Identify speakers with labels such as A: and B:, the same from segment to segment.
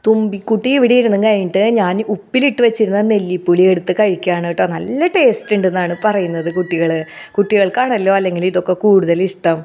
A: തുമ്പിക്കുട്ടി ഇവിടെ ഇരുന്ന് കഴിഞ്ഞിട്ട് ഞാൻ ഉപ്പിലിട്ട് വെച്ചിരുന്ന നെല്ലിപ്പുളി എടുത്ത് കഴിക്കുകയാണ് കേട്ടോ നല്ല ടേസ്റ്റ് ഉണ്ടെന്നാണ് പറയുന്നത് കുട്ടികൾ കുട്ടികൾക്കാണല്ലോ അല്ലെങ്കിൽ ഇതൊക്കെ കൂടുതൽ ഇഷ്ടം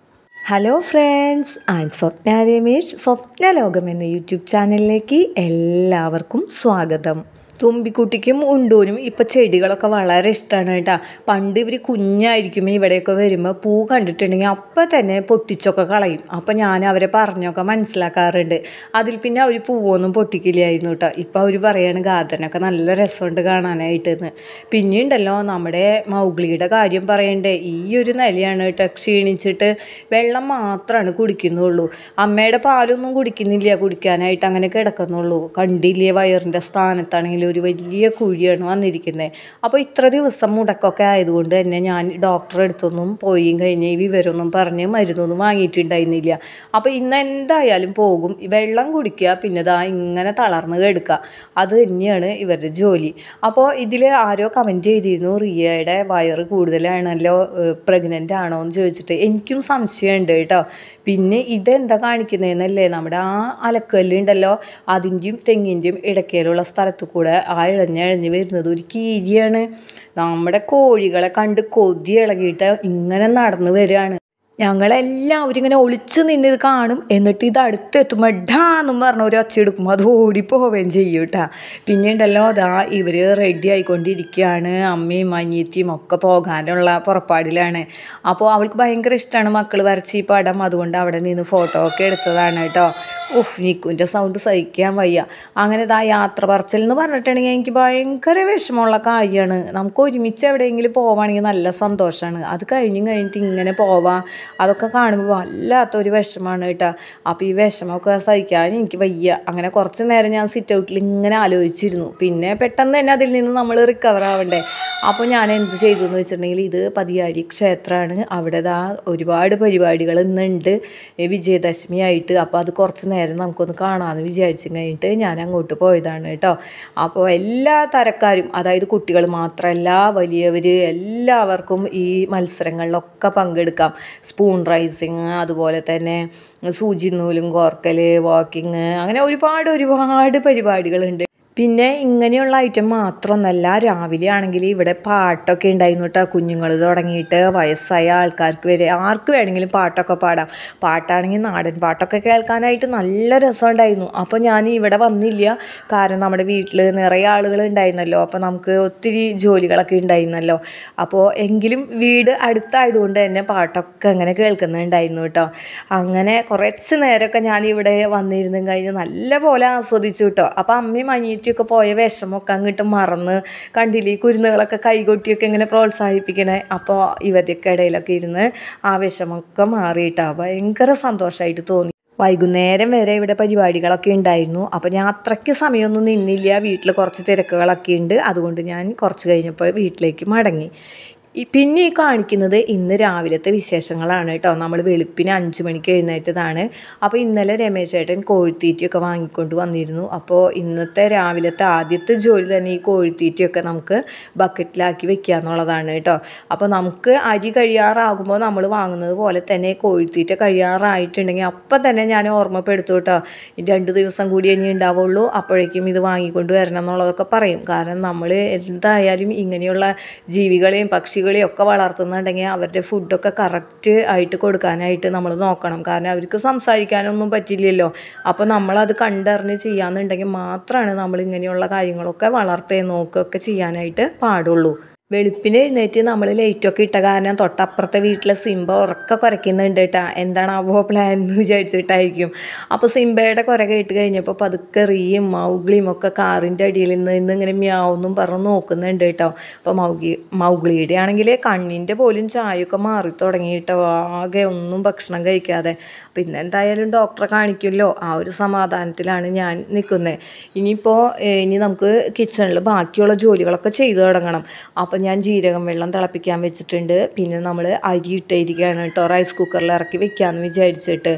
A: hello friends and Swapna Ramesh Swapna ലോകം എന്ന യൂട്യൂബ് ചാനലിലേക്ക് എല്ലാവർക്കും സ്വാഗതം തുമ്പിക്കുട്ടിക്കും ഉണ്ടൂനും ഇപ്പം ചെടികളൊക്കെ വളരെ ഇഷ്ടമാണ് കേട്ടോ പണ്ട് ഇവർ കുഞ്ഞായിരിക്കും ഇവിടെയൊക്കെ വരുമ്പോൾ പൂ കണ്ടിട്ടുണ്ടെങ്കിൽ അപ്പം തന്നെ പൊട്ടിച്ചൊക്കെ കളയും അപ്പം ഞാൻ അവരെ പറഞ്ഞൊക്കെ മനസ്സിലാക്കാറുണ്ട് അതിൽ പിന്നെ അവർ പൂവൊന്നും പൊട്ടിക്കില്ലായിരുന്നു കേട്ടോ ഇപ്പം അവർ പറയാണ് ഗാർഡനൊക്കെ നല്ല രസമുണ്ട് കാണാനായിട്ടെന്ന് പിന്നെ ഉണ്ടല്ലോ നമ്മുടെ മൗഗ്ലിയുടെ കാര്യം പറയണ്ടേ ഈ ഒരു നിലയാണ് കേട്ടോ ക്ഷീണിച്ചിട്ട് വെള്ളം മാത്രമാണ് കുടിക്കുന്നുള്ളൂ അമ്മയുടെ പാലൊന്നും കുടിക്കുന്നില്ല കുടിക്കാനായിട്ട് അങ്ങനെ കിടക്കുന്നുള്ളൂ കണ്ടില്ലേ വയറിൻ്റെ സ്ഥാനത്താണെങ്കിൽ ഒരു വലിയ കുഴിയാണ് വന്നിരിക്കുന്നത് അപ്പോൾ ഇത്ര ദിവസം മുടക്കൊക്കെ ആയതുകൊണ്ട് തന്നെ ഞാൻ ഡോക്ടറെ അടുത്തൊന്നും പോയി കഴിഞ്ഞ് ഈ വിവരമൊന്നും പറഞ്ഞ് മരുന്നൊന്നും വാങ്ങിയിട്ടുണ്ടായിരുന്നില്ല അപ്പോൾ ഇന്ന് എന്തായാലും പോകും വെള്ളം കുടിക്കുക പിന്നെ ദാ ഇങ്ങനെ തളർന്ന് കിടക്കുക അത് തന്നെയാണ് ഇവരുടെ ജോലി അപ്പോൾ ഇതിൽ ആരോ കമൻറ്റ് ചെയ്തിരുന്നു റിയയുടെ വയറ് കൂടുതലാണല്ലോ പ്രഗ്നൻ്റ് ആണോ എന്ന് ചോദിച്ചിട്ട് എനിക്കും സംശയമുണ്ട് കേട്ടോ പിന്നെ ഇതെന്താ കാണിക്കുന്നതെന്നല്ലേ നമ്മുടെ ആ അലക്കല്ലുണ്ടല്ലോ അതിൻ്റെയും തെങ്ങിൻ്റെയും ഇടയ്ക്കലുള്ള സ്ഥലത്ത് കൂടെ ആ ഇഴഞ്ഞഴഞ്ഞ് വരുന്നത് ഒരു കീരിയാണ് നമ്മുടെ കോഴികളെ കണ്ട് കൊതി ഇളകിയിട്ട് ഇങ്ങനെ നടന്നു വരികയാണ് ഞങ്ങളെല്ലാവരും ഇങ്ങനെ ഒളിച്ച് നിന്നത് കാണും എന്നിട്ട് ഇത് അടുത്തെത്തുമ്പോൾ ഡാന്നും പറഞ്ഞ ഒരു ഒച്ച എടുക്കുമ്പോൾ അത് ഓടിപ്പോവുകയും ചെയ്യും കേട്ടോ പിന്നെ ഉണ്ടല്ലോ അതാ ഇവർ റെഡി ആയിക്കൊണ്ടിരിക്കുകയാണ് അമ്മയും അനിയത്തിയും ഒക്കെ പോകാനുള്ള പുറപ്പാടിലാണ് അപ്പോൾ അവൾക്ക് ഭയങ്കര ഇഷ്ടമാണ് മക്കൾ വരച്ച ഈ പടം അതുകൊണ്ട് അവിടെ നിന്ന് ഫോട്ടോ ഒക്കെ എടുത്തതാണ് കേട്ടോ ഉഫ് നിക്കുൻ്റെ സൗണ്ട് സഹിക്കാൻ വയ്യ അങ്ങനെ ഇതാ യാത്ര പറച്ചൽ എന്ന് പറഞ്ഞിട്ടുണ്ടെങ്കിൽ എനിക്ക് ഭയങ്കര വിഷമമുള്ള കാര്യമാണ് നമുക്ക് ഒരുമിച്ച് എവിടെയെങ്കിലും പോവുകയാണെങ്കിൽ നല്ല സന്തോഷമാണ് അത് കഴിഞ്ഞും കഴിഞ്ഞിട്ട് ഇങ്ങനെ പോവാം അതൊക്കെ കാണുമ്പോൾ വല്ലാത്തൊരു വിഷമമാണ് കേട്ടോ അപ്പോൾ ഈ വിഷമമൊക്കെ സഹിക്കാൻ എനിക്ക് വയ്യ അങ്ങനെ കുറച്ച് നേരം ഞാൻ സിറ്റ് ഔട്ടിൽ ഇങ്ങനെ ആലോചിച്ചിരുന്നു പിന്നെ പെട്ടെന്ന് തന്നെ അതിൽ നിന്ന് നമ്മൾ റിക്കവർ ആവണ്ടേ അപ്പോൾ ഞാൻ എന്ത് ചെയ്തു എന്ന് വെച്ചിട്ടുണ്ടെങ്കിൽ ഇത് പതിയാരി ക്ഷേത്രമാണ് അവിടെ ദാ ഒരുപാട് പരിപാടികൾ ഇന്നുണ്ട് വിജയദശമി ആയിട്ട് അപ്പോൾ അത് കുറച്ച് നേരം നമുക്കൊന്ന് കാണാമെന്ന് വിചാരിച്ചു കഴിഞ്ഞിട്ട് ഞാൻ അങ്ങോട്ട് പോയതാണ് കേട്ടോ അപ്പോൾ എല്ലാ തരക്കാരും അതായത് കുട്ടികൾ മാത്രമല്ല വലിയവർ എല്ലാവർക്കും ഈ മത്സരങ്ങളിലൊക്കെ പങ്കെടുക്കാം സ്പൂൺ റൈസിങ് അതുപോലെ തന്നെ സൂചി നൂലും കോർക്കൽ വാക്കിങ് അങ്ങനെ ഒരുപാട് ഒരുപാട് പരിപാടികളുണ്ട് പിന്നെ ഇങ്ങനെയുള്ള ഐറ്റം മാത്രമൊന്നല്ല രാവിലെ ആണെങ്കിൽ ഇവിടെ പാട്ടൊക്കെ ഉണ്ടായിരുന്നു കേട്ടോ കുഞ്ഞുങ്ങൾ തുടങ്ങിയിട്ട് വയസ്സായ ആൾക്കാർക്ക് വരെ ആർക്ക് വേണമെങ്കിലും പാട്ടൊക്കെ പാടാം പാട്ടാണെങ്കിൽ നാടൻ പാട്ടൊക്കെ കേൾക്കാനായിട്ട് നല്ല രസമുണ്ടായിരുന്നു അപ്പോൾ ഞാൻ ഇവിടെ വന്നില്ല കാരണം നമ്മുടെ വീട്ടിൽ നിറയെ ആളുകൾ ഉണ്ടായിരുന്നല്ലോ അപ്പോൾ നമുക്ക് ഒത്തിരി ജോലികളൊക്കെ ഉണ്ടായിരുന്നല്ലോ അപ്പോൾ എങ്കിലും വീട് അടുത്തായതുകൊണ്ട് തന്നെ പാട്ടൊക്കെ അങ്ങനെ കേൾക്കുന്നുണ്ടായിരുന്നു കേട്ടോ അങ്ങനെ കുറച്ച് നേരമൊക്കെ ഞാൻ ഇവിടെ വന്നിരുന്നു കഴിഞ്ഞ് നല്ല പോലെ ആസ്വദിച്ചു കേട്ടോ അപ്പോൾ അമ്മയും അനിയത്തി ഒക്കെ പോയ വിഷമമൊക്കെ അങ്ങോട്ട് മറന്ന് കണ്ടില്ലേ ഈ കുരുന്നുകളൊക്കെ കൈകൊട്ടിയൊക്കെ ഇങ്ങനെ പ്രോത്സാഹിപ്പിക്കണേ അപ്പോൾ ഇവരുടെയൊക്കെ ഇടയിലൊക്കെ ഇരുന്ന് ആ വിഷമമൊക്കെ മാറിയിട്ടാ ഭയങ്കര സന്തോഷമായിട്ട് തോന്നി വൈകുന്നേരം വരെ ഇവിടെ പരിപാടികളൊക്കെ ഉണ്ടായിരുന്നു അപ്പോൾ ഞാൻ അത്രയ്ക്ക് സമയമൊന്നും നിന്നില്ല വീട്ടിൽ കുറച്ച് തിരക്കുകളൊക്കെ ഉണ്ട് അതുകൊണ്ട് ഞാൻ കുറച്ച് കഴിഞ്ഞപ്പോൾ വീട്ടിലേക്ക് മടങ്ങി പിന്നെ ഈ കാണിക്കുന്നത് ഇന്ന് രാവിലത്തെ വിശേഷങ്ങളാണ് കേട്ടോ നമ്മൾ വെളുപ്പിന് അഞ്ച് മണിക്ക് എഴുന്നേറ്റതാണ് അപ്പോൾ ഇന്നലെ രമേശ് ചേട്ടൻ കോഴിത്തീറ്റയൊക്കെ വാങ്ങിക്കൊണ്ട് വന്നിരുന്നു അപ്പോൾ ഇന്നത്തെ രാവിലത്തെ ആദ്യത്തെ ജോലി തന്നെ ഈ കോഴിത്തീറ്റയൊക്കെ നമുക്ക് ബക്കറ്റിലാക്കി വെക്കുക എന്നുള്ളതാണ് കേട്ടോ അപ്പോൾ നമുക്ക് അരി കഴിയാറാകുമ്പോൾ നമ്മൾ വാങ്ങുന്നത് പോലെ തന്നെ കോഴിത്തീറ്റ കഴിയാറായിട്ടുണ്ടെങ്കിൽ അപ്പം തന്നെ ഞാൻ ഓർമ്മപ്പെടുത്തു കേട്ടോ രണ്ട് ദിവസം കൂടി ഇനി ഉണ്ടാവുള്ളൂ അപ്പോഴേക്കും ഇത് വാങ്ങിക്കൊണ്ട് വരണം എന്നുള്ളതൊക്കെ പറയും കാരണം നമ്മൾ എന്തായാലും ഇങ്ങനെയുള്ള ജീവികളെയും പക്ഷികളെയും ഒക്കെ വളർത്തുന്നുണ്ടെങ്കിൽ അവരുടെ ഫുഡൊക്കെ കറക്റ്റ് ആയിട്ട് കൊടുക്കാനായിട്ട് നമ്മൾ നോക്കണം കാരണം അവർക്ക് സംസാരിക്കാനൊന്നും പറ്റില്ലല്ലോ അപ്പോൾ നമ്മളത് കണ്ടറിഞ്ഞ് ചെയ്യാന്നുണ്ടെങ്കിൽ മാത്രമാണ് നമ്മൾ ഇങ്ങനെയുള്ള കാര്യങ്ങളൊക്കെ വളർത്തുകയും നോക്കുകയൊക്കെ ചെയ്യാനായിട്ട് പാടുള്ളൂ വെളുപ്പിന് എഴുന്നേറ്റ് നമ്മൾ ലൈറ്റൊക്കെ ഇട്ട കാരണം തൊട്ടപ്പുറത്തെ വീട്ടിലെ സിംബ ഉറക്കെ കുരയ്ക്കുന്നുണ്ട് കേട്ടാ എന്താണ് അവോ പ്ലാൻ എന്ന് വിചാരിച്ചിട്ടായിരിക്കും അപ്പോൾ സിംബയുടെ കുര കേട്ട് കഴിഞ്ഞപ്പോൾ പതുക്കെ റിയും മൗഗ്ലിയും ഒക്കെ കാറിൻ്റെ അടിയിൽ നിന്ന് ഇന്ന് ഇങ്ങനെ മ്യാവെന്നും പറഞ്ഞ് നോക്കുന്നുണ്ട് കേട്ടോ അപ്പോൾ മൗഗി മൗഗ്ലിയുടെ ആണെങ്കിൽ കണ്ണിൻ്റെ പോലും ചായയൊക്കെ മാറി തുടങ്ങി കേട്ടോ ആകെ ഒന്നും ഭക്ഷണം കഴിക്കാതെ പിന്നെ എന്തായാലും ഡോക്ടറെ കാണിക്കുമല്ലോ ആ ഒരു സമാധാനത്തിലാണ് ഞാൻ നിൽക്കുന്നത് ഇനിയിപ്പോൾ ഇനി നമുക്ക് കിച്ചണിൽ ബാക്കിയുള്ള ജോലികളൊക്കെ ചെയ്തു തുടങ്ങണം അപ്പോൾ ഞാൻ ജീരകം വെള്ളം തിളപ്പിക്കാൻ വെച്ചിട്ടുണ്ട് പിന്നെ നമ്മൾ അരി ഇട്ടിരിക്കുകയാണ് കേട്ടോ റൈസ് കുക്കറിൽ ഇറക്കി വെക്കാമെന്ന് വിചാരിച്ചിട്ട്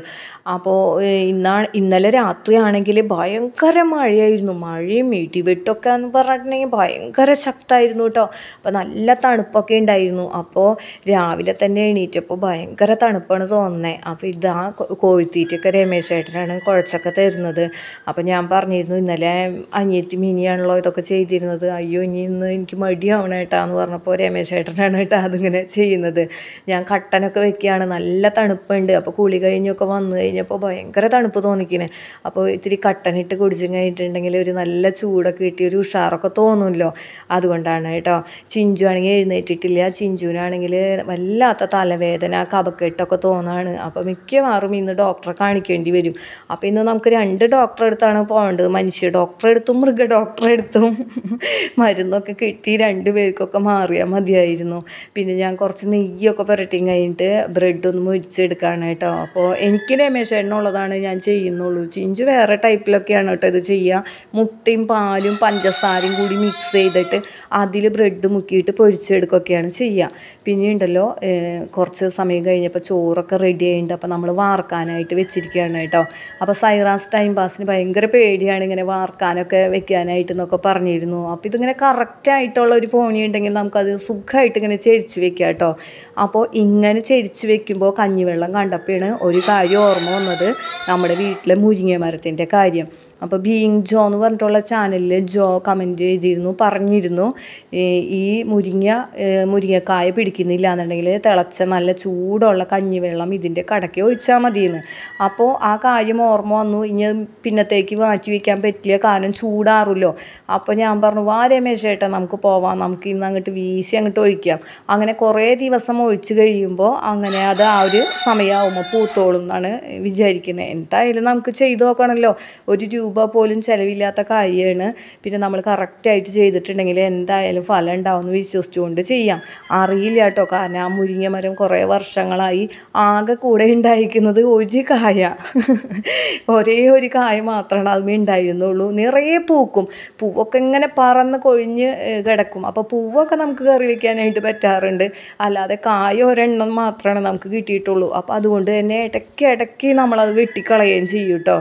A: അപ്പോൾ ഇന്നാ ഇന്നലെ രാത്രിയാണെങ്കിൽ ഭയങ്കര മഴയായിരുന്നു മഴയും ഇടിവെട്ടൊക്കെ എന്ന് പറഞ്ഞിട്ടുണ്ടെങ്കിൽ ഭയങ്കര ശക്തമായിരുന്നു കേട്ടോ അപ്പോൾ നല്ല തണുപ്പൊക്കെ ഉണ്ടായിരുന്നു അപ്പോൾ രാവിലെ തന്നെ എണീറ്റപ്പോൾ ഭയങ്കര തണുപ്പാണ് തോന്നുന്നത് അപ്പോൾ ഇതാ കൊ- കോഴിത്തീറ്റൊക്കെ രമേശ് ചേട്ടനാണ് കുഴച്ചൊക്കെ തരുന്നത് അപ്പോൾ ഞാൻ പറഞ്ഞിരുന്നു ഇന്നലെ അനിയത്തി മിനിയാണല്ലോ ഇതൊക്കെ ചെയ്തിരുന്നത് അയ്യോ ഇനി ഇന്ന് എനിക്ക് മടിയാവണം ഏട്ടാ എന്ന് പറഞ്ഞപ്പോൾ രമേശ് ചേട്ടനാണ് കേട്ടോ അതിങ്ങനെ ചെയ്യുന്നത് ഞാൻ കട്ടനൊക്കെ വെക്കുകയാണ് നല്ല തണുപ്പുണ്ട് അപ്പോൾ കുളി കഴിഞ്ഞൊക്കെ വന്നു കഴിഞ്ഞപ്പോൾ ഭയങ്കര തണുപ്പ് തോന്നിക്കണേ അപ്പോൾ ഇത്തിരി കട്ടനിട്ട് കുടിച്ചു കഴിഞ്ഞിട്ടുണ്ടെങ്കിൽ ഒരു നല്ല ചൂടൊക്കെ കിട്ടി ഒരു ഉഷാറൊക്കെ തോന്നുമല്ലോ അതുകൊണ്ടാണ് കേട്ടോ ചിഞ്ചു ആണെങ്കിൽ എഴുന്നേറ്റിട്ടില്ല ചിഞ്ചുവിനാണെങ്കിൽ വല്ലാത്ത തലവേദന കപക്കെട്ടൊക്കെ തോന്നാണ് അപ്പോൾ മിക്കവാറും ഇന്ന് ഡോക്ടറെ കാണിക്കേണ്ടി വരും അപ്പോൾ ഇന്ന് നമുക്ക് രണ്ട് ഡോക്ടറെ അടുത്താണ് പോകേണ്ടത് മനുഷ്യ ഡോക്ടറെ അടുത്തും മൃഗ ഡോക്ടറെ അടുത്തും മരുന്നൊക്കെ കിട്ടി രണ്ട് പേർക്കൊക്കെ മാറിയാൽ മതിയായിരുന്നു പിന്നെ ഞാൻ കുറച്ച് നെയ്യൊക്കെ പുരട്ടിയും കഴിഞ്ഞിട്ട് ബ്രെഡൊന്ന് മുരിച്ചെടുക്കുകയാണ് കേട്ടോ അപ്പോൾ എനിക്ക് രമേശ് ചേട്ടനുള്ളതാണ് ഞാൻ ചെയ്യുന്നുള്ളൂ ചിഞ്ചു വേറെ ടൈപ്പിലൊക്കെയാണ് കേട്ടോ ഇത് ചെയ്യുക മുട്ടയും പാലും പഞ്ചസാരയും കൂടി മിക്സ് ചെയ്തിട്ട് അതിൽ ബ്രെഡ് മുക്കിയിട്ട് പൊരിച്ചെടുക്കുകയൊക്കെയാണ് ചെയ്യുക പിന്നെ ഉണ്ടല്ലോ ഏഹ്, കുറച്ച് സമയം കഴിഞ്ഞപ്പോൾ ചോറൊക്കെ റെഡി ആയിട്ടുണ്ട് അപ്പോൾ നമ്മൾ വാർക്കാനായിട്ട് വെച്ചിരിക്കുകയാണ് കേട്ടോ അപ്പോൾ സൈറാസ് ടൈം പാസിന് ഭയങ്കര പേടിയാണ് ഇങ്ങനെ വാർക്കാനൊക്കെ വെക്കാനായിട്ട് എന്നൊക്കെ പറഞ്ഞിരുന്നു അപ്പോൾ ഇതിങ്ങനെ കറക്റ്റായിട്ടുള്ള ഒരു പോണി ഉണ്ടെങ്കിൽ നമുക്കത് സുഖമായിട്ട് ഇങ്ങനെ ചെരിച്ച് വെക്കാം കേട്ടോ അപ്പോൾ ഇങ്ങനെ ചെരിച്ച് വെക്കുമ്പോൾ കഞ്ഞിവെള്ളം കണ്ടപ്പോഴാണ് ഒരു കാര്യം ഓർമ്മ വന്നത് നമ്മുടെ വീട്ടിലെ മുരിങ്ങ മരത്തിൻ്റെ കാര്യം അപ്പോൾ ബീങ് ജോ എന്ന് പറഞ്ഞിട്ടുള്ള ചാനലിൽ ജോ കമൻറ്റ് ചെയ്തിരുന്നു പറഞ്ഞിരുന്നു ഏ, ഈ മുരിങ്ങ ഏ, മുരിങ്ങക്കായ പിടിക്കുന്നില്ല എന്നുണ്ടെങ്കിൽ തിളച്ച നല്ല ചൂടുള്ള കഞ്ഞിവെള്ളം ഇതിൻ്റെ കടയ്ക്ക് ഒഴിച്ചാൽ മതിയെന്ന് അപ്പോൾ ആ കാര്യം ഓർമ്മ വന്നു ഇനി പിന്നത്തേക്ക് മാറ്റി വയ്ക്കാൻ പറ്റില്ല കാരണം ചൂടാറുമല്ലോ അപ്പോൾ ഞാൻ പറഞ്ഞു വാ രമേശ് ചേട്ടാ നമുക്ക് പോവാം നമുക്ക് ഇന്ന് അങ്ങോട്ട് വീശി അങ്ങോട്ട് ഒഴിക്കാം അങ്ങനെ കുറേ ദിവസം ഒഴിച്ച് കഴിയുമ്പോൾ അങ്ങനെ അത് ആ ഒരു സമയമാകുമ്പോൾ പൂത്തോളും എന്നാണ് വിചാരിക്കുന്നത് എന്തായാലും നമുക്ക് ചെയ്തു നോക്കണമല്ലോ ഒരു രൂപ പോലും ചിലവില്ലാത്ത കാര്യമാണ് പിന്നെ നമ്മൾ കറക്റ്റായിട്ട് ചെയ്തിട്ടുണ്ടെങ്കിൽ എന്തായാലും ഫലം ഉണ്ടാവുമെന്ന് വിശ്വസിച്ചുകൊണ്ട് ചെയ്യാം അറിയില്ല കേട്ടോ കാരണം ആ മുരിങ്ങ മരം കുറേ വർഷങ്ങളായി ആകെ കൂടെ ഉണ്ടായിരിക്കുന്നത് ഒരു കായ ഒരേ ഒരു കായ മാത്രമാണ് അതുമേ ഉണ്ടായിരുന്നുള്ളൂ നിറയെ പൂക്കും പൂവൊക്കെ ഇങ്ങനെ പറന്ന് കൊഴിഞ്ഞ് ഏഹ്, കിടക്കും അപ്പോൾ പൂവൊക്കെ നമുക്ക് കറി വെക്കാനായിട്ട് പറ്റാറുണ്ട് അല്ലാതെ കായ ഒരെണ്ണം മാത്രമാണ് നമുക്ക് കിട്ടിയിട്ടുള്ളൂ അപ്പോൾ അതുകൊണ്ട് തന്നെ ഇടയ്ക്ക് ഇടയ്ക്ക് നമ്മളത് വെട്ടിക്കളയുകയും ചെയ്യും കേട്ടോ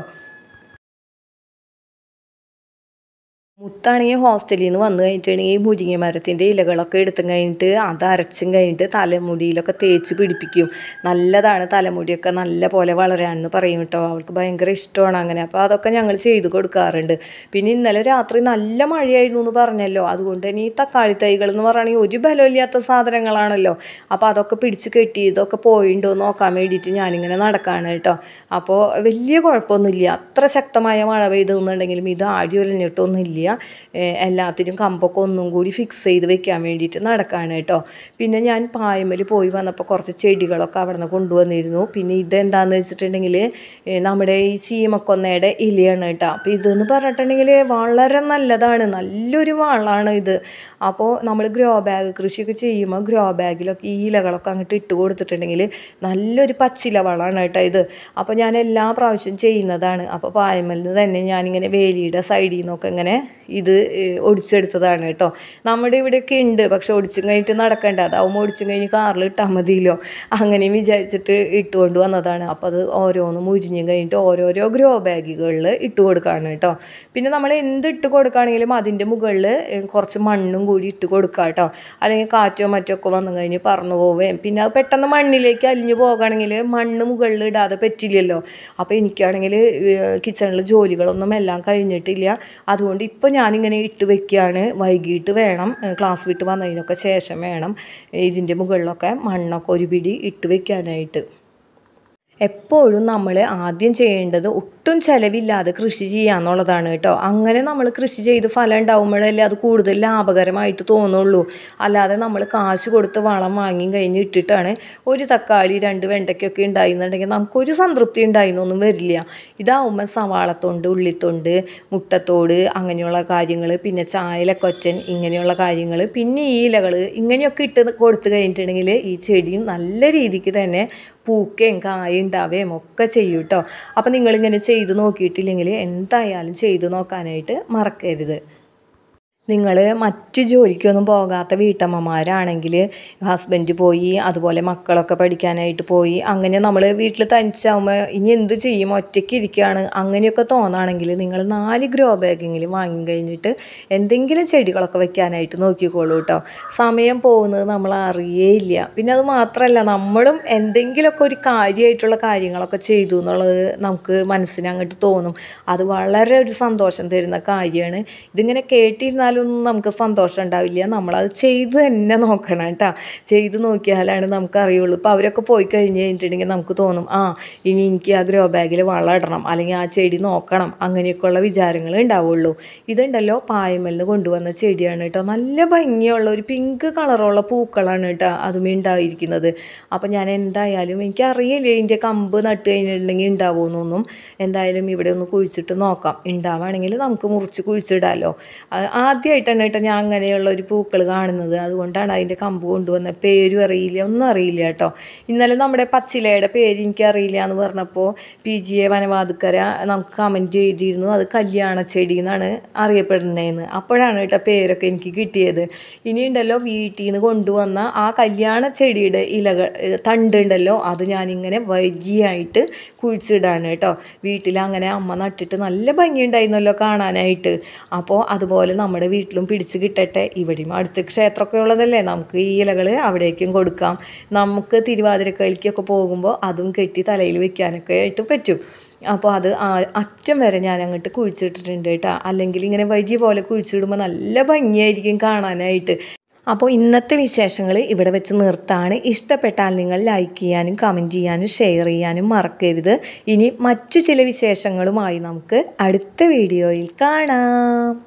A: മുത്താണെങ്കിൽ ഹോസ്റ്റലിൽ നിന്ന് വന്നു കഴിഞ്ഞിട്ടുണ്ടെങ്കിൽ ഈ മുരിങ്ങ മരത്തിൻ്റെ ഇലകളൊക്കെ എടുത്തും കഴിഞ്ഞിട്ട് അത് അരച്ചും കഴിഞ്ഞിട്ട് തലമുടിയിലൊക്കെ തേച്ച് പിടിപ്പിക്കും നല്ലതാണ് തലമുടിയൊക്കെ നല്ല പോലെ വളരാനെന്ന് പറയും കേട്ടോ അവൾക്ക് ഭയങ്കര ഇഷ്ടമാണ് അങ്ങനെ അപ്പോൾ അതൊക്കെ ഞങ്ങൾ ചെയ്ത് കൊടുക്കാറുണ്ട് പിന്നെ ഇന്നലെ രാത്രി നല്ല മഴയായിരുന്നു എന്ന് പറഞ്ഞല്ലോ അതുകൊണ്ട് തന്നെ ഈ തക്കാളി തൈകൾ എന്ന് പറയുകയാണെങ്കിൽ ഒരു ബലമില്ലാത്ത സാധനങ്ങളാണല്ലോ അപ്പോൾ അതൊക്കെ പിടിച്ച് കെട്ടി ഇതൊക്കെ പോയിണ്ടോ എന്ന് നോക്കാൻ വേണ്ടിയിട്ട് ഞാനിങ്ങനെ നടക്കാണ് കേട്ടോ അപ്പോൾ വലിയ കുഴപ്പമൊന്നുമില്ല അത്ര ശക്തമായ മഴ പെയ്തെന്നുണ്ടെങ്കിലും ഇത് ആടി ഒലഞ്ഞിട്ടൊന്നുമില്ല ഏഹ് എല്ലാത്തിനും കമ്പൊക്കെ ഒന്നും കൂടി ഫിക്സ് ചെയ്ത് വെക്കാൻ വേണ്ടിയിട്ട് നടക്കാണ് കേട്ടോ പിന്നെ ഞാൻ പായമ്മൽ പോയി വന്നപ്പോൾ കുറച്ച് ചെടികളൊക്കെ അവിടെ നിന്ന് കൊണ്ടുവന്നിരുന്നു പിന്നെ ഇതെന്താന്ന് വെച്ചിട്ടുണ്ടെങ്കിൽ ഏഹ് നമ്മുടെ ഈ ചീമക്കൊന്നയുടെ ഇലയാണ് കേട്ടോ അപ്പോൾ ഇതെന്ന് പറഞ്ഞിട്ടുണ്ടെങ്കിൽ വളരെ നല്ലതാണ് നല്ലൊരു വളമാണ് ഇത് അപ്പോൾ നമ്മൾ ഗ്രോ ബാഗ് കൃഷിയൊക്കെ ചെയ്യുമ്പോൾ ഗ്രോ ബാഗിലൊക്കെ ഈ ഇലകളൊക്കെ അങ്ങോട്ട് ഇട്ട് കൊടുത്തിട്ടുണ്ടെങ്കിൽ നല്ലൊരു പച്ചില വളമാണ് കേട്ടോ ഇത് അപ്പോൾ ഞാൻ എല്ലാ പ്രാവശ്യവും ചെയ്യുന്നതാണ് അപ്പോൾ പായമ്മൽ നിന്ന് തന്നെ ഞാനിങ്ങനെ വേലിയുടെ സൈഡിൽ നിന്നൊക്കെ ഇങ്ങനെ ഇത് ഏഹ്, ഒടിച്ചെടുത്തതാണ് കേട്ടോ നമ്മുടെ ഇവിടെയൊക്കെ ഉണ്ട് പക്ഷെ ഒടിച്ചും കഴിഞ്ഞിട്ട് നടക്കണ്ട അതാവുമ്പോൾ ഒടിച്ചും കഴിഞ്ഞ് കാറിൽ ഇട്ടാൽ മതിയല്ലോ അങ്ങനെയും വിചാരിച്ചിട്ട് ഇട്ടുകൊണ്ട് വന്നതാണ് അപ്പോൾ അത് ഓരോന്ന് മുരിഞ്ഞും കഴിഞ്ഞിട്ട് ഓരോരോ ഗ്രോ ബാഗുകളിൽ ഇട്ട് കൊടുക്കുകയാണ് കേട്ടോ പിന്നെ നമ്മൾ എന്ത് ഇട്ട് കൊടുക്കുകയാണെങ്കിലും അതിൻ്റെ മുകളിൽ കുറച്ച് മണ്ണും കൂടി ഇട്ട് കൊടുക്കുക കേട്ടോ അല്ലെങ്കിൽ കാറ്റോ മറ്റോ ഒക്കെ വന്നു കഴിഞ്ഞ് പറന്നു പോവുകയും പിന്നെ അത് പെട്ടെന്ന് മണ്ണിലേക്ക് അലിഞ്ഞു പോകുകയാണെങ്കിൽ മണ്ണ് മുകളിൽ ഇടാതെ പറ്റില്ലല്ലോ അപ്പോൾ എനിക്കാണെങ്കിൽ കിച്ചണിൽ ജോലികളൊന്നും എല്ലാം കഴിഞ്ഞിട്ടില്ല അതുകൊണ്ട് ഇപ്പോൾ ഞാനിങ്ങനെ ഇട്ട് വെക്കുകയാണ് വൈകിട്ട് വേണം ഏഹ് ക്ലാസ് വിട്ട് വന്നതിനൊക്കെ ശേഷം വേണം ഇതിൻ്റെ മുകളിലൊക്കെ മണ്ണൊക്കെ ഒരു പിടി ഇട്ട് വെക്കാനായിട്ട് എപ്പോഴും നമ്മൾ ആദ്യം ചെയ്യേണ്ടത് ഒട്ടും ചിലവില്ലാതെ കൃഷി ചെയ്യുക എന്നുള്ളതാണ് കേട്ടോ അങ്ങനെ നമ്മൾ കൃഷി ചെയ്ത് ഫലം ഉണ്ടാവുമ്പോഴല്ലേ അത് കൂടുതൽ ലാഭകരമായിട്ട് തോന്നുള്ളൂ അല്ലാതെ നമ്മൾ കാശ് കൊടുത്ത് വളം വാങ്ങി കഴിഞ്ഞ് ഇട്ടിട്ടാണ് ഒരു തക്കാളി രണ്ട് വെണ്ടയ്ക്കൊക്കെ ഉണ്ടായിരുന്നുണ്ടെങ്കിൽ നമുക്കൊരു സംതൃപ്തി ഉണ്ടായിരുന്നൊന്നും വരില്ല ഇതാവുമ്പോൾ സവാളത്തൊണ്ട് ഉള്ളിത്തൊണ്ട് മുട്ടത്തോട് അങ്ങനെയുള്ള കാര്യങ്ങൾ പിന്നെ ചായലക്കൊറ്റൻ ഇങ്ങനെയുള്ള കാര്യങ്ങൾ പിന്നെ ഈ ഇലകൾ ഇങ്ങനെയൊക്കെ ഇട്ട് കൊടുത്തു കഴിഞ്ഞിട്ടുണ്ടെങ്കിൽ ഈ ചെടിയും നല്ല രീതിക്ക് തന്നെ പൂക്കുകയും കായ ഉണ്ടാവുകയും ഒക്കെ ചെയ്യും കേട്ടോ അപ്പോൾ നിങ്ങളിങ്ങനെ ചെയ്ത് നോക്കിയിട്ടില്ലെങ്കിൽ എന്തായാലും ചെയ്ത് നോക്കാനായിട്ട് മറക്കരുത് നിങ്ങൾ മറ്റു ജോലിക്കൊന്നും പോകാത്ത വീട്ടമ്മമാരാണെങ്കിൽ ഹസ്ബൻഡ് പോയി അതുപോലെ മക്കളൊക്കെ പഠിക്കാനായിട്ട് പോയി അങ്ങനെ നമ്മൾ വീട്ടിൽ തനിച്ചാകുമ്പോൾ ഇനി എന്ത് ചെയ്യും ഒറ്റയ്ക്ക് ഇരിക്കുകയാണ് അങ്ങനെയൊക്കെ തോന്നുകയാണെങ്കിൽ നിങ്ങൾ നാല് ഗ്രോ ബാഗെങ്കിലും വാങ്ങി കഴിഞ്ഞിട്ട് എന്തെങ്കിലും ചെടികളൊക്കെ വെക്കാനായിട്ട് നോക്കിക്കോളൂ കേട്ടോ സമയം പോകുന്നത് നമ്മൾ അറിയേയില്ല പിന്നെ അത് മാത്രമല്ല നമ്മളും എന്തെങ്കിലുമൊക്കെ ഒരു കാര്യമായിട്ടുള്ള കാര്യങ്ങളൊക്കെ ചെയ്തു എന്നുള്ളത് നമുക്ക് മനസ്സിന് അങ്ങോട്ട് തോന്നും അത് വളരെ ഒരു സന്തോഷം തരുന്ന കാര്യമാണ് ഇതിങ്ങനെ കേട്ടിരുന്നാലൊന്നും നമുക്ക് സന്തോഷം ഉണ്ടാവില്ല നമ്മളത് ചെയ്ത് തന്നെ നോക്കണം കേട്ടോ ചെയ്ത് നോക്കിയാലാണ് നമുക്ക് അറിയുള്ളൂ ഇപ്പോൾ അവരൊക്കെ പോയി കഴിഞ്ഞ് കഴിഞ്ഞിട്ടുണ്ടെങ്കിൽ നമുക്ക് തോന്നും ആ ഇനി എനിക്ക് ആ ഗ്രോ ബാഗിൽ വളമിടണം അല്ലെങ്കിൽ ആ ചെടി നോക്കണം അങ്ങനെയൊക്കെയുള്ള വിചാരങ്ങൾ ഉണ്ടാവുള്ളൂ ഇതുണ്ടല്ലോ പായമലിന് കൊണ്ടുവന്ന ചെടിയാണ് കേട്ടോ നല്ല ഭംഗിയുള്ള ഒരു പിങ്ക് കളറുള്ള പൂക്കളാണ് കേട്ടോ അതുമേ ഉണ്ടായിരിക്കുന്നത് അപ്പോൾ ഞാൻ എന്തായാലും എനിക്കറിയില്ല ഇതിൻ്റെ കമ്പ് നട്ട് കഴിഞ്ഞിട്ടുണ്ടെങ്കിൽ ഉണ്ടാവുമെന്നൊന്നും എന്തായാലും ഇവിടെ ഒന്ന് കുഴിച്ചിട്ട് നോക്കാം ഉണ്ടാവുകയാണെങ്കിൽ നമുക്ക് മുറിച്ച് കുഴിച്ചിടാമല്ലോ ആദ്യമായിട്ടാണ് കേട്ടോ ഞാൻ അങ്ങനെയുള്ള ഒരു പൂക്കൾ കാണുന്നത് അതുകൊണ്ടാണ് അതിൻ്റെ കമ്പ് കൊണ്ടുവന്ന പേരും അറിയില്ല ഒന്നും അറിയില്ല കേട്ടോ ഇന്നലെ നമ്മുടെ പച്ചിലയുടെ പേര് എനിക്കറിയില്ല എന്ന് പറഞ്ഞപ്പോൾ പി ജി എ വനവാതുക്കര നമുക്ക് കമൻറ്റ് ചെയ്തിരുന്നു അത് കല്യാണ ചെടി എന്നാണ് അറിയപ്പെടുന്നതെന്ന് അപ്പോഴാണ് കേട്ടോ പേരൊക്കെ എനിക്ക് കിട്ടിയത് ഇനിയുണ്ടല്ലോ വീട്ടിൽ നിന്ന് കൊണ്ടുവന്ന ആ കല്യാണ ചെടിയുടെ ഇലകൾ തണ്ടുണ്ടല്ലോ അത് ഞാനിങ്ങനെ വരിയായിട്ട് കുഴിച്ചിടാണ് കേട്ടോ വീട്ടിൽ അങ്ങനെ അമ്മ നട്ടിട്ട് നല്ല ഭംഗിയുണ്ടായിരുന്നല്ലോ കാണാനായിട്ട് അപ്പോൾ അതുപോലെ നമ്മുടെ വീട്ടിലും പിടിച്ച് കിട്ടട്ടെ ഇവിടെയും അടുത്ത് ക്ഷേത്രമൊക്കെ ഉള്ളതല്ലേ നമുക്ക് ഈ ഇലകൾ അവിടേക്കും കൊടുക്കാം നമുക്ക് തിരുവാതിരക്കളിക്കൊക്കെ പോകുമ്പോൾ അതും കെട്ടി തലയിൽ വെക്കാനൊക്കെ ആയിട്ട് പറ്റും അപ്പോൾ അത് അറ്റം വരെ ഞാൻ അങ്ങോട്ട് കുഴിച്ചിട്ടിട്ടുണ്ട് കേട്ടോ അല്ലെങ്കിൽ ഇങ്ങനെ വരി പോലെ കുഴിച്ചിടുമ്പോൾ നല്ല ഭംഗിയായിരിക്കും കാണാനായിട്ട് അപ്പോൾ ഇന്നത്തെ വിശേഷങ്ങൾ ഇവിടെ വെച്ച് നിർത്താണ് ഇഷ്ടപ്പെട്ടാൽ നിങ്ങൾ ലൈക്ക് ചെയ്യാനും കമൻറ്റ് ചെയ്യാനും ഷെയർ ചെയ്യാനും മറക്കരുത് ഇനി മറ്റു ചില വിശേഷങ്ങളുമായി നമുക്ക് അടുത്ത വീഡിയോയിൽ കാണാം